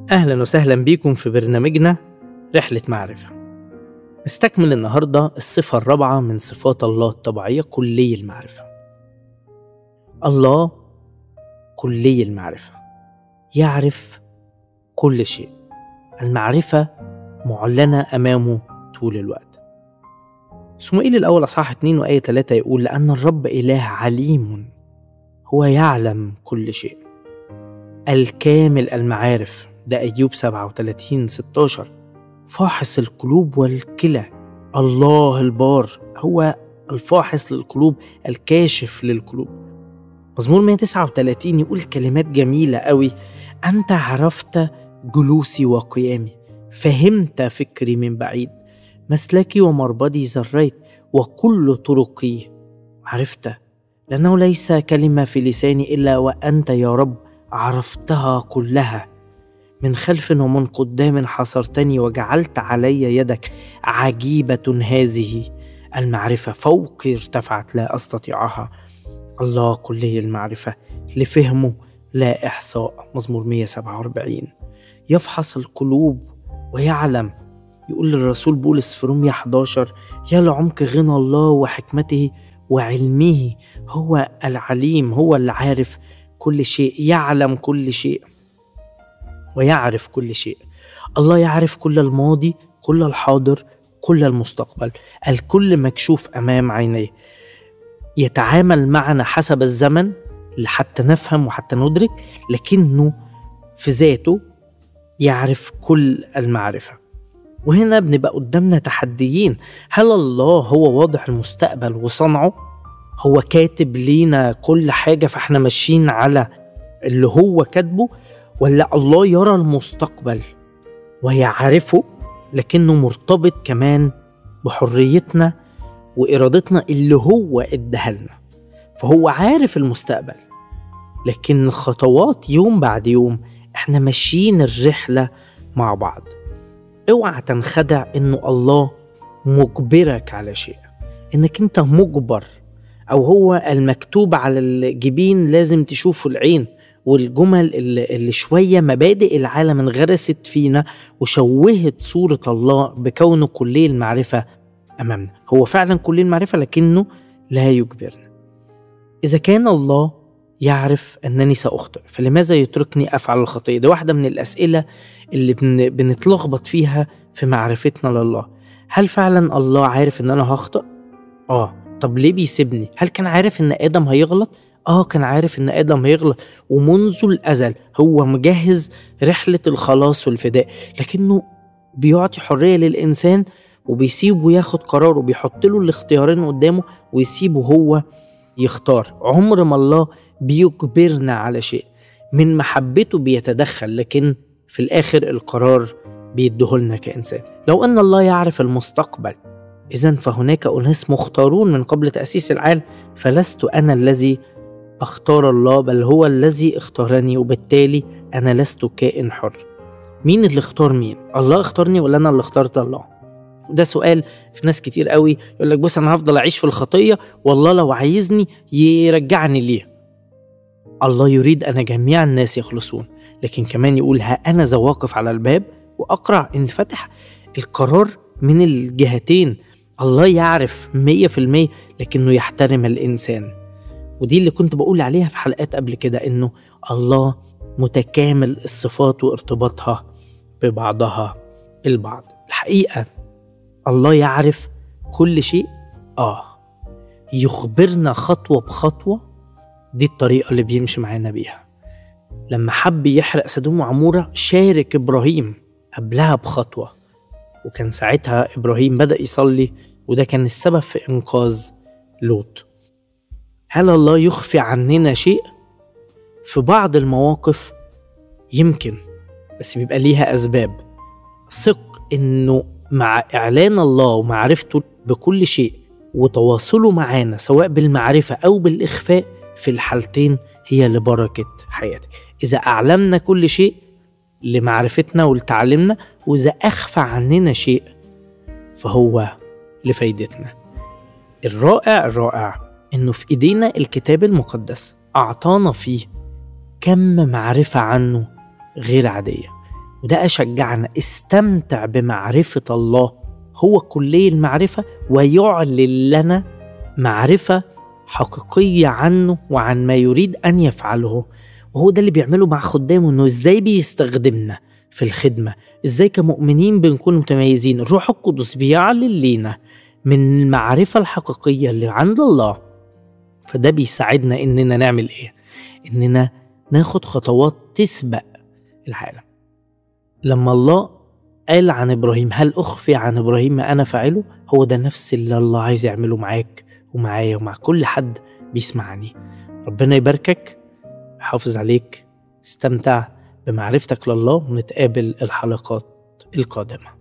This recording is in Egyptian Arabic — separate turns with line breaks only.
أهلا وسهلا بيكم في برنامجنا رحلة معرفة نستكمل النهاردة الصفة الرابعة من صفات الله الطبيعية كلي المعرفة الله كلي المعرفة يعرف كل شيء المعرفة معلنة أمامه طول الوقت سموئيل الأول أصحاح 2 وآية 3 يقول لأن الرب إله عليم هو يعلم كل شيء الكامل المعارف ده أيوب 37 16 فاحص القلوب والكلى الله البار هو الفاحص للقلوب الكاشف للقلوب مزمور 139 يقول كلمات جميلة قوي أنت عرفت جلوسي وقيامي فهمت فكري من بعيد مسلكي ومربدي زريت وكل طرقي عرفت لأنه ليس كلمة في لساني إلا وأنت يا رب عرفتها كلها من خلف ومن قدام حصرتني وجعلت علي يدك عجيبة هذه المعرفة فوقي ارتفعت لا أستطيعها الله كلي المعرفة لفهمه لا إحصاء مزمور 147 يفحص القلوب ويعلم يقول للرسول بولس في رومية 11 يا لعمق غنى الله وحكمته وعلمه هو العليم هو اللي عارف كل شيء يعلم كل شيء ويعرف كل شيء الله يعرف كل الماضي كل الحاضر كل المستقبل الكل مكشوف امام عينيه يتعامل معنا حسب الزمن حتى نفهم وحتى ندرك لكنه في ذاته يعرف كل المعرفه وهنا بنبقى قدامنا تحديين هل الله هو واضح المستقبل وصنعه هو كاتب لينا كل حاجه فاحنا ماشيين على اللي هو كاتبه ولا الله يرى المستقبل ويعرفه لكنه مرتبط كمان بحريتنا وإرادتنا اللي هو اداها لنا فهو عارف المستقبل لكن خطوات يوم بعد يوم احنا ماشيين الرحلة مع بعض اوعى تنخدع انه الله مجبرك على شيء انك انت مجبر او هو المكتوب على الجبين لازم تشوفه العين والجمل اللي, اللي شوية مبادئ العالم انغرست فينا وشوهت صورة الله بكونه كلي المعرفة أمامنا هو فعلا كلي المعرفة لكنه لا يجبرنا إذا كان الله يعرف أنني سأخطئ فلماذا يتركني أفعل الخطية دي واحدة من الأسئلة اللي بن بنتلخبط فيها في معرفتنا لله هل فعلا الله عارف أن أنا هخطئ؟ آه طب ليه بيسيبني؟ هل كان عارف أن آدم هيغلط؟ اه كان عارف ان ادم هيغلط ومنذ الازل هو مجهز رحله الخلاص والفداء لكنه بيعطي حريه للانسان وبيسيبه ياخد قرار وبيحط له الاختيارين قدامه ويسيبه هو يختار عمر ما الله بيجبرنا على شيء من محبته بيتدخل لكن في الاخر القرار بيديهولنا كانسان لو ان الله يعرف المستقبل اذا فهناك اناس مختارون من قبل تاسيس العالم فلست انا الذي اختار الله بل هو الذي اختارني وبالتالي انا لست كائن حر مين اللي اختار مين الله اختارني ولا انا اللي اخترت الله ده سؤال في ناس كتير قوي يقول لك بص انا هفضل اعيش في الخطيه والله لو عايزني يرجعني ليه الله يريد ان جميع الناس يخلصون لكن كمان يقول ها انا ذا واقف على الباب واقرع ان فتح القرار من الجهتين الله يعرف مية في المية لكنه يحترم الإنسان ودي اللي كنت بقول عليها في حلقات قبل كده انه الله متكامل الصفات وارتباطها ببعضها البعض الحقيقة الله يعرف كل شيء اه يخبرنا خطوة بخطوة دي الطريقة اللي بيمشي معانا بيها لما حب يحرق سدوم وعمورة شارك إبراهيم قبلها بخطوة وكان ساعتها إبراهيم بدأ يصلي وده كان السبب في إنقاذ لوط هل الله يخفي عننا شيء؟ في بعض المواقف يمكن بس بيبقى ليها أسباب ثق إنه مع إعلان الله ومعرفته بكل شيء وتواصله معانا سواء بالمعرفة أو بالإخفاء في الحالتين هي لبركة حياتك إذا أعلمنا كل شيء لمعرفتنا ولتعلمنا وإذا أخفى عننا شيء فهو لفايدتنا الرائع الرائع إنه في إيدينا الكتاب المقدس أعطانا فيه كم معرفة عنه غير عادية وده أشجعنا استمتع بمعرفة الله هو كلي المعرفة ويعلن لنا معرفة حقيقية عنه وعن ما يريد أن يفعله وهو ده اللي بيعمله مع خدامه إنه إزاي بيستخدمنا في الخدمة إزاي كمؤمنين بنكون متميزين الروح القدس بيعلن لينا من المعرفة الحقيقية اللي عند الله فده بيساعدنا إننا نعمل إيه؟ إننا ناخد خطوات تسبق العالم لما الله قال عن إبراهيم هل أخفي عن إبراهيم ما أنا فاعله هو ده نفس اللي الله عايز يعمله معاك ومعايا ومع كل حد بيسمعني ربنا يباركك يحافظ عليك استمتع بمعرفتك لله ونتقابل الحلقات القادمه